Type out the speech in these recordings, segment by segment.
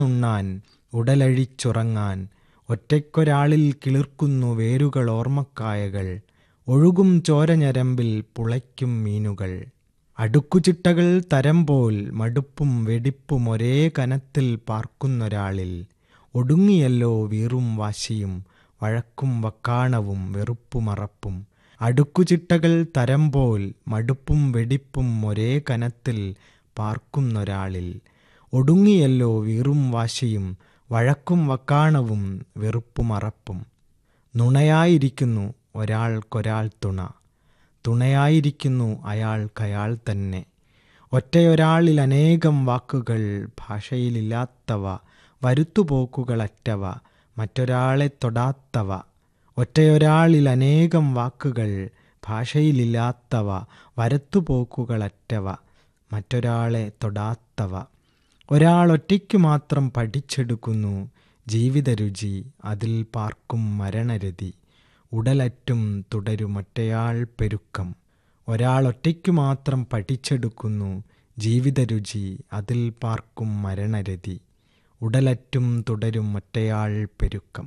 ഉണ്ണാൻ ഉടലഴിച്ചുറങ്ങാൻ ഒറ്റയ്ക്കൊരാളിൽ കിളിർക്കുന്നു വേരുകൾ ഓർമ്മക്കായകൾ ഒഴുകും ചോരഞരമ്പിൽ പുളയ്ക്കും മീനുകൾ അടുക്കുചിട്ടകൾ തരംപോൽ മടുപ്പും വെടിപ്പും ഒരേ കനത്തിൽ പാർക്കുന്നൊരാളിൽ ഒടുങ്ങിയല്ലോ വീറും വാശിയും വഴക്കും വക്കാണവും വെറുപ്പുമറപ്പും അടുക്കുചിട്ടകൾ തരംപോൽ മടുപ്പും വെടിപ്പും ഒരേ കനത്തിൽ പാർക്കുന്നൊരാളിൽ ഒടുങ്ങിയല്ലോ വീറും വാശിയും വഴക്കും വക്കാണവും വെറുപ്പുമറപ്പും നുണയായിരിക്കുന്നു ഒരാൾക്കൊരാൾ തുണ തുണയായിരിക്കുന്നു അയാൾക്കയാൾ തന്നെ ഒറ്റയൊരാളിൽ അനേകം വാക്കുകൾ ഭാഷയിലില്ലാത്തവ വരുത്തുപോക്കുകളറ്റവ മറ്റൊരാളെ തൊടാത്തവ ഒറ്റയൊരാളിൽ അനേകം വാക്കുകൾ ഭാഷയിലില്ലാത്തവ വരത്തുപോക്കുകളറ്റവ മറ്റൊരാളെ തൊടാത്തവ ഒരാൾ ഒറ്റയ്ക്കു മാത്രം പഠിച്ചെടുക്കുന്നു ജീവിതരുചി അതിൽ പാർക്കും മരണരതി ഉടലറ്റും തുടരുമൊറ്റയാൾ പെരുക്കം ഒരാൾ ഒറ്റയ്ക്കു മാത്രം പഠിച്ചെടുക്കുന്നു ജീവിതരുചി അതിൽ പാർക്കും മരണരതി ഉടലറ്റും തുടരും ഒറ്റയാൾ പെരുക്കം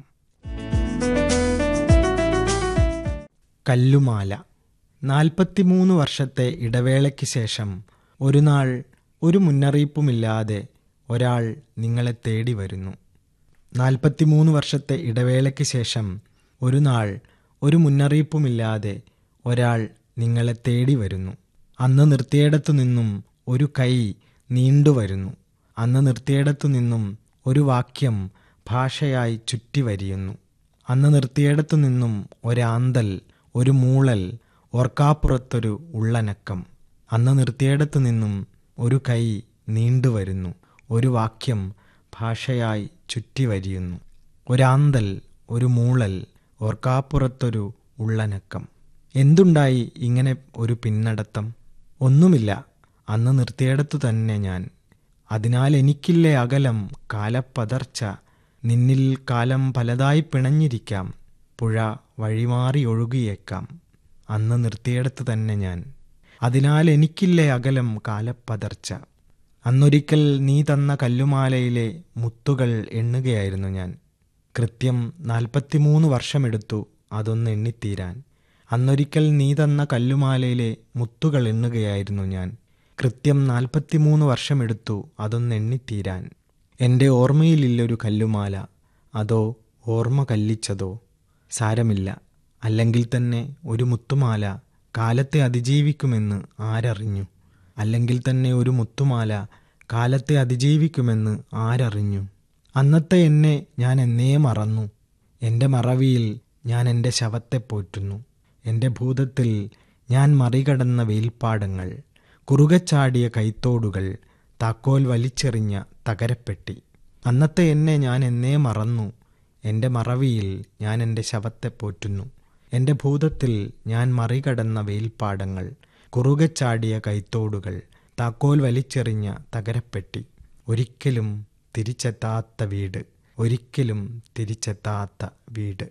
കല്ലുമാല നാൽപ്പത്തിമൂന്ന് വർഷത്തെ ഇടവേളയ്ക്ക് ശേഷം ഒരു നാൾ ഒരു മുന്നറിയിപ്പുമില്ലാതെ ഒരാൾ നിങ്ങളെ തേടി വരുന്നു നാൽപ്പത്തിമൂന്ന് വർഷത്തെ ഇടവേളയ്ക്ക് ശേഷം ഒരു നാൾ ഒരു മുന്നറിയിപ്പുമില്ലാതെ ഒരാൾ നിങ്ങളെ തേടി വരുന്നു അന്ന് നിർത്തിയിടത്തു നിന്നും ഒരു കൈ നീണ്ടുവരുന്നു അന്ന് നിർത്തിയിടത്തു നിന്നും ഒരു വാക്യം ഭാഷയായി ചുറ്റി വരിയുന്നു അന്ന് നിർത്തിയിടത്തു നിന്നും ഒരാന്തൽ ഒരു മൂളൽ ഓർക്കാപ്പുറത്തൊരു ഉള്ളനക്കം അന്ന് നിർത്തിയിടത്തു നിന്നും ഒരു കൈ നീണ്ടുവരുന്നു ഒരു വാക്യം ഭാഷയായി ചുറ്റി വരിയുന്നു ഒരാന്തൽ ഒരു മൂളൽ ഓർക്കാപ്പുറത്തൊരു ഉള്ളനക്കം എന്തുണ്ടായി ഇങ്ങനെ ഒരു പിന്നടത്തം ഒന്നുമില്ല അന്ന് നിർത്തിയിടത്തു തന്നെ ഞാൻ അതിനാൽ എനിക്കില്ലേ അകലം കാലപ്പതർച്ച നിന്നിൽ കാലം പലതായി പിണഞ്ഞിരിക്കാം പുഴ വഴിമാറി ഒഴുകിയേക്കാം അന്ന് നിർത്തിയിടത്ത് തന്നെ ഞാൻ അതിനാൽ എനിക്കില്ലേ അകലം കാലപ്പതർച്ച അന്നൊരിക്കൽ നീ തന്ന കല്ലുമാലയിലെ മുത്തുകൾ എണ്ണുകയായിരുന്നു ഞാൻ കൃത്യം നാൽപ്പത്തിമൂന്ന് വർഷമെടുത്തു അതൊന്ന് എണ്ണിത്തീരാൻ അന്നൊരിക്കൽ നീ തന്ന കല്ലുമാലയിലെ മുത്തുകൾ എണ്ണുകയായിരുന്നു ഞാൻ കൃത്യം നാൽപ്പത്തിമൂന്ന് വർഷമെടുത്തു അതൊന്ന് എണ്ണിത്തീരാൻ എൻ്റെ ഓർമ്മയിലില്ലൊരു കല്ലുമാല അതോ ഓർമ്മ കല്ലിച്ചതോ സാരമില്ല അല്ലെങ്കിൽ തന്നെ ഒരു മുത്തുമാല കാലത്തെ അതിജീവിക്കുമെന്ന് ആരറിഞ്ഞു അല്ലെങ്കിൽ തന്നെ ഒരു മുത്തുമാല കാലത്തെ അതിജീവിക്കുമെന്ന് ആരറിഞ്ഞു അന്നത്തെ എന്നെ ഞാൻ എന്നേ മറന്നു എൻ്റെ മറവിയിൽ ഞാൻ എൻ്റെ ശവത്തെ പോറ്റുന്നു എൻ്റെ ഭൂതത്തിൽ ഞാൻ മറികടന്ന വെയിൽപ്പാടങ്ങൾ കുറുകച്ചാടിയ കൈത്തോടുകൾ താക്കോൽ വലിച്ചെറിഞ്ഞ തകരപ്പെട്ടി അന്നത്തെ എന്നെ ഞാൻ എന്നേ മറന്നു എൻ്റെ മറവിയിൽ ഞാൻ എൻ്റെ ശവത്തെ പോറ്റുന്നു എൻ്റെ ഭൂതത്തിൽ ഞാൻ മറികടന്ന വെയിൽപ്പാടങ്ങൾ കുറുകച്ചാടിയ കൈത്തോടുകൾ താക്കോൽ വലിച്ചെറിഞ്ഞ തകരപ്പെട്ടി ഒരിക്കലും തിരിച്ചെത്താത്ത വീട് ഒരിക്കലും തിരിച്ചെത്താത്ത വീട്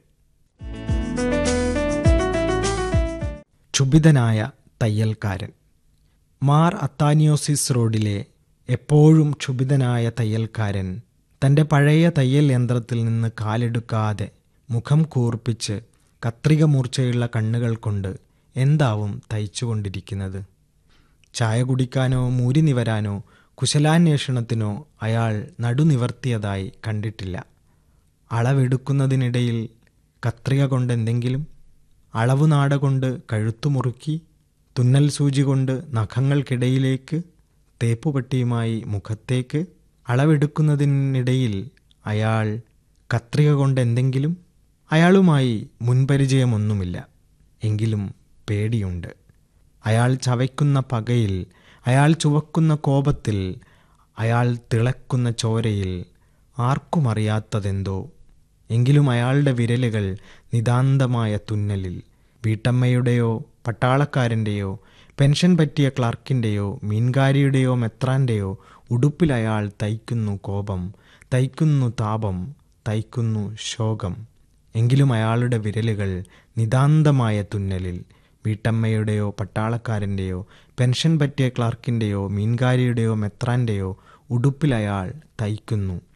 ക്ഷുഭിതനായ തയ്യൽക്കാരൻ മാർ അത്താനിയോസിസ് റോഡിലെ എപ്പോഴും ക്ഷുഭിതനായ തയ്യൽക്കാരൻ തൻ്റെ പഴയ തയ്യൽ യന്ത്രത്തിൽ നിന്ന് കാലെടുക്കാതെ മുഖം കൂർപ്പിച്ച് കത്രിക മൂർച്ചയുള്ള കണ്ണുകൾ കൊണ്ട് എന്താവും തയ്ച്ചുകൊണ്ടിരിക്കുന്നത് ചായ കുടിക്കാനോ മൂരി നിവരാനോ കുശലാന്വേഷണത്തിനോ അയാൾ നടുനിവർത്തിയതായി കണ്ടിട്ടില്ല അളവെടുക്കുന്നതിനിടയിൽ കത്രിക കൊണ്ടെന്തെങ്കിലും അളവുനാട കൊണ്ട് കഴുത്തുമുറുക്കി തുന്നൽ സൂചി കൊണ്ട് നഖങ്ങൾക്കിടയിലേക്ക് തേപ്പുപട്ടിയുമായി മുഖത്തേക്ക് അളവെടുക്കുന്നതിനിടയിൽ അയാൾ കത്രിക കൊണ്ട് എന്തെങ്കിലും അയാളുമായി മുൻപരിചയമൊന്നുമില്ല എങ്കിലും പേടിയുണ്ട് അയാൾ ചവയ്ക്കുന്ന പകയിൽ അയാൾ ചുവക്കുന്ന കോപത്തിൽ അയാൾ തിളക്കുന്ന ചോരയിൽ ആർക്കുമറിയാത്തതെന്തോ എങ്കിലും അയാളുടെ വിരലുകൾ നിതാന്തമായ തുന്നലിൽ വീട്ടമ്മയുടെയോ പട്ടാളക്കാരൻ്റെയോ പെൻഷൻ പറ്റിയ ക്ലർക്കിൻ്റെയോ മീൻകാരിയുടെയോ മെത്രാൻ്റെയോ ഉടുപ്പിൽ അയാൾ തയ്ക്കുന്നു കോപം തയ്ക്കുന്നു താപം തയ്ക്കുന്നു ശോകം എങ്കിലും അയാളുടെ വിരലുകൾ നിതാന്തമായ തുന്നലിൽ വീട്ടമ്മയുടെയോ പട്ടാളക്കാരൻ്റെയോ പെൻഷൻ പറ്റിയ ക്ലർക്കിൻ്റെയോ മീൻകാരിയുടെയോ മെത്രാൻ്റെയോ ഉടുപ്പിൽ അയാൾ തയ്ക്കുന്നു